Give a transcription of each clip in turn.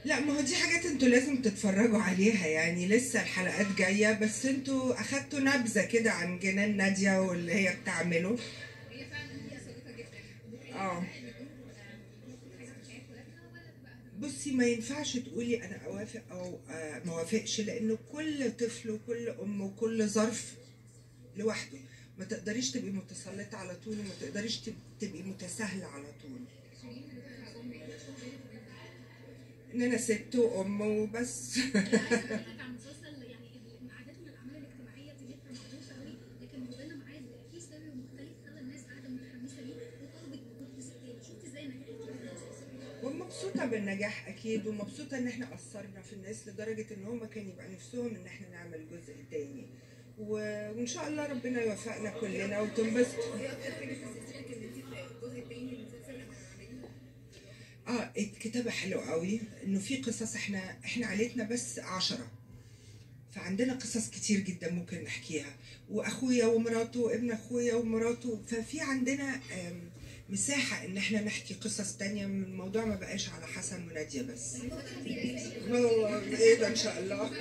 لا ما هو دي حاجات انتوا لازم تتفرجوا عليها يعني لسه الحلقات جايه بس انتوا اخدتوا نبذه كده عن جنان ناديه واللي هي بتعمله هي فعلا هي صديقه جدا اه عايزه تشارك ولادها ولا تبقى بصي ما ينفعش تقولي انا اوافق او آه، ما اوافقش لانه كل طفل وكل ام وكل ظرف لوحده ما تقدريش تبقي متسلطه على طول وما تقدريش تب- تبقي متساهله على طول شيرين بتبقى ام ايه ان انا ست وام وبس حضرتك عن مسلسل يعني ال- عادة الاعمال الاجتماعيه دي بتبقى معروفه قوي لكن ربنا معاه في سيناريو مختلف خلى الناس قاعده متحمسه ليه وطلبت وجود ستات شفت ازاي نجحت في المسلسل؟ ومبسوطة بالنجاح أكيد ومبسوطة إن إحنا أثرنا في الناس لدرجة إن هما كان يبقى نفسهم إن إحنا نعمل الجزء التاني و- وإن شاء الله ربنا يوفقنا كلنا وتنبسطوا ايه اكتر حاجه حسستيك ان انت في الجزء الثاني من المسلسل هتعمليه؟ اه الكتابة حلو قوي انه في قصص احنا احنا عيلتنا بس عشرة فعندنا قصص كتير جدا ممكن نحكيها واخويا ومراته وابن اخويا ومراته ففي عندنا آم، مساحة ان احنا نحكي قصص تانية من الموضوع ما بقاش على حسن ونادية بس والله ايه ده ان شاء الله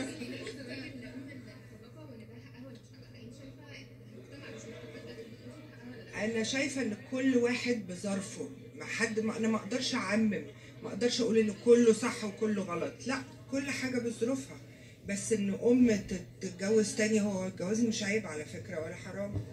انا شايفه ان كل واحد بظرفه ما حد ما انا ما اقدرش اعمم ما اقدرش اقول ان كله صح وكله غلط لا كل حاجه بظروفها بس ان ام تتجوز تاني هو الجواز مش عيب على فكره ولا حرام